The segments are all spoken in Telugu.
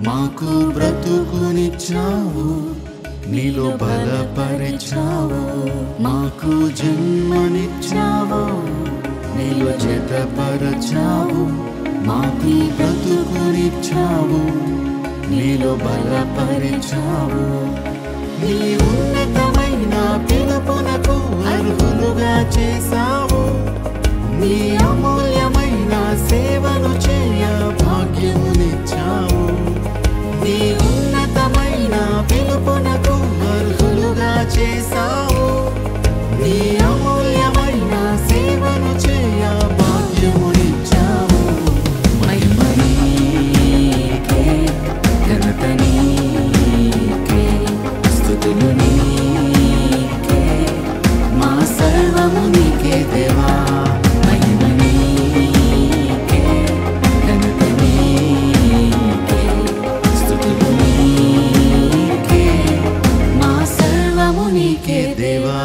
మాకు బ్రతుకునిచ్చావు నీలో బలపరిచావు మాకు జన్మనిచ్చావు నీలో జతపరచావు మాకు బ్రతుకునిచ్చావు నీలో బలపరిచావు నీ ఉన్నతమైన పిలుపునకు అర్హులుగా చేశావు నీ అమూల్యమైన సేవను చేయ భాగ్యమునిచ్చావు నీ ఉన్నతమైన పిలుపునకు అర్హులుగా చేశావు నీ అమూల్యమైన సేవను చేయ భాగ్యమునిచ్చావు మహిమ నీకే, ఘనత నీకే, స్తుతులు నీకే, మా సర్వము నీకే దేవా మహిమ నీకే, ఘనత నీకే, స్తుతులు నీకే, మా సర్వము నీకే దేవా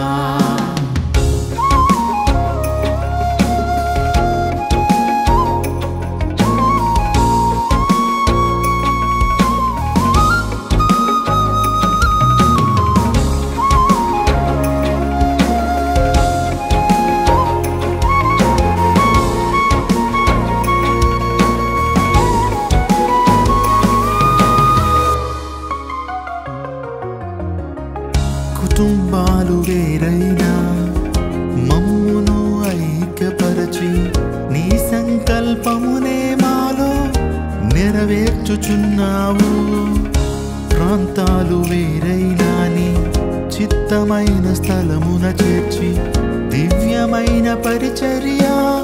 కుటుంబాలు వేరైనా మమ్మును ఐక్యపరచి నీ సంకల్పమునే మాలో నెరవేర్చుచున్నావు ప్రాంతాలు వేరైనా నీ చిత్తమైన స్థలమున చేర్చి దివ్యమైన పరిచర్య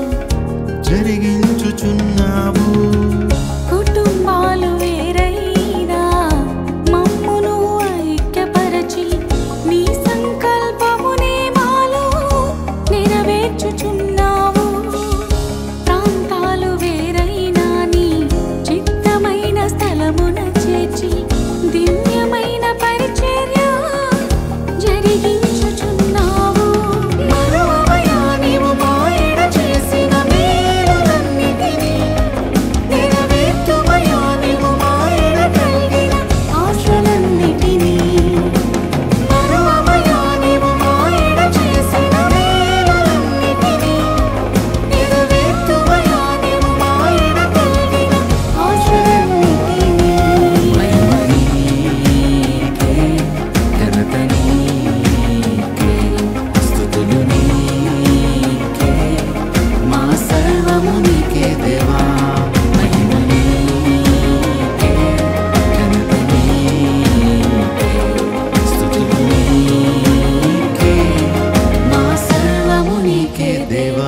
జరిగించుచున్నావు కుటుంబాలు వేరైనా మమ్మును ఐక్యపరచి నీ సంకల్పమునే మాలో నెరవేర్చుచున్నావు ప్రాంతాలు వేరైనా నీ చిత్తమైన స్థలమున చేర్చి దివ్యమైన పరిచర్య జరిగించుచున్నావు మరువవయా నీవు మాయడ చేసిన మేలులన్నిటినీ నెరవేర్చుమయా నీవు మాయడ కలిగిన ఆశలన్నిటినీ మరువవయా నీవు మాయడ చేసిన మేలులన్నిటినీ నెరవేర్చుమయా నీవు మాయడ కలిగిన ఆశలన్నిటినీ మహిమ నీకే, ఘనత నీకే, స్తుతులు నీకే, మా సర్వము నీకే దేవా మహిమ నీకే, ఘనత నీకే, స్తుతులు నీకే, మా సర్వము నీకే దేవా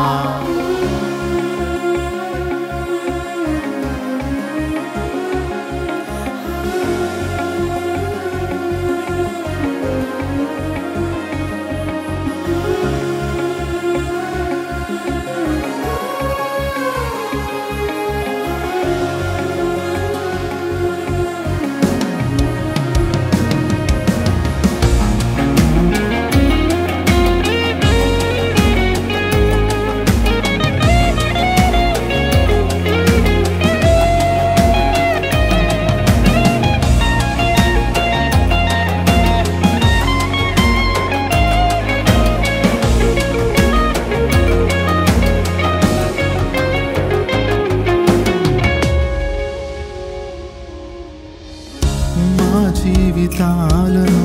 మా జీవితాలను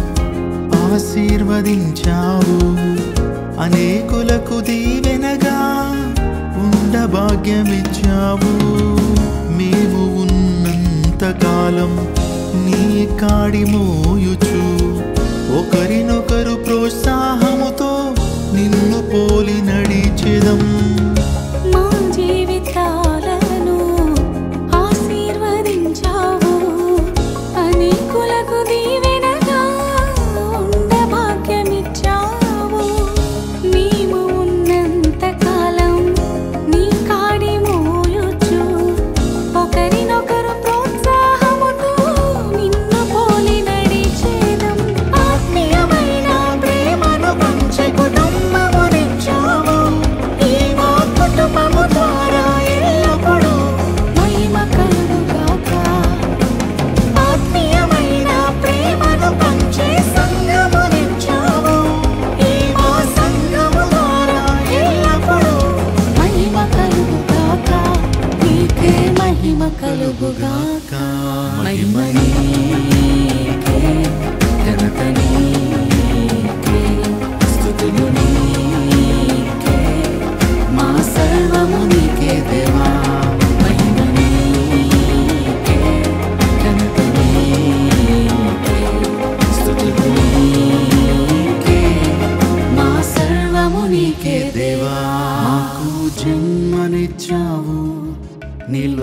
ఆశీర్వదించావు అనేకులకు దీవెనగా ఉండ భాగ్యమిచ్చావు మేము ఉన్నంత కాలం నీ కాడి మోయుచు ఒకరినొకరు ప్రోత్సాహముతో నిన్ను పోలి నడిచెదం మా జీవితాలను ఆశీర్వదించావు అనేకులకు దీవెనగా ఉండ భాగ్యమిచ్చావు మేము ఉన్నంత కాలం నీ కాడి మోయుచు ఒకరినొకరు ప్రోత్సాహముతో నిన్ను పోలి నడిచేదం ఆత్మీయమైన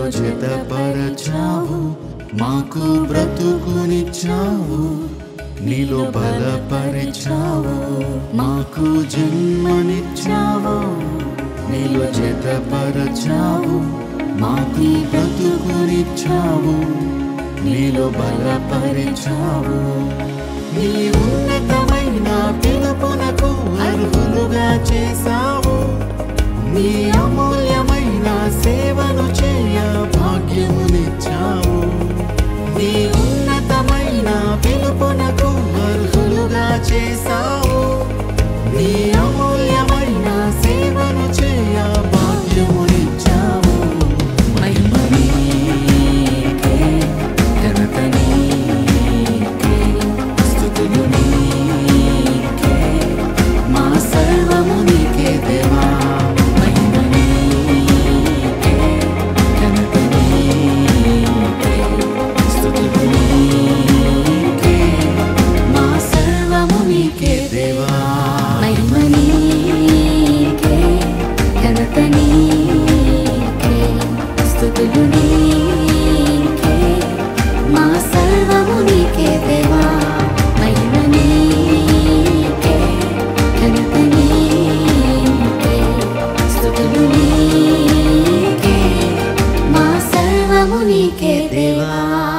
జతపరచావు మాకు బ్రతుకునిచ్చావు నీలో బలపరిచావు మాకు జన్మనిచ్చావు నీలో జతపరచావు మాకు బ్రతుకునిచ్చావు నీలో బలపరిచావు నీ ఉన్నతమైన పిలుపునకు అర్హులుగా చేశావు నీ అమూల్యమైన సేవను చేయ భాగ్యమునిచ్చావు నీ ఉన్నతమైన పిలుపునకు అర్హులుగా చేశావు నీ అమూల్యమైన సేవను చేయ భాగ్యమునిచ్చావు మహిమ నీకే, ఘనత నీకే, స్తుతులు నీకే, మా సర్వము నీకే దేవా మహిమ నీకే, ఘనత నీకే, స్తుతులు నీకే, మా సర్వము నీకే దేవా మహిమ నీకే, ఘనత నీకే, స్తుతులు నీకే, మా సర్వము నీకే దేవా. మహిమ నీకే, ఘనత నీకే, స్తుతులు నీకే, మా సర్వము నీకే దేవా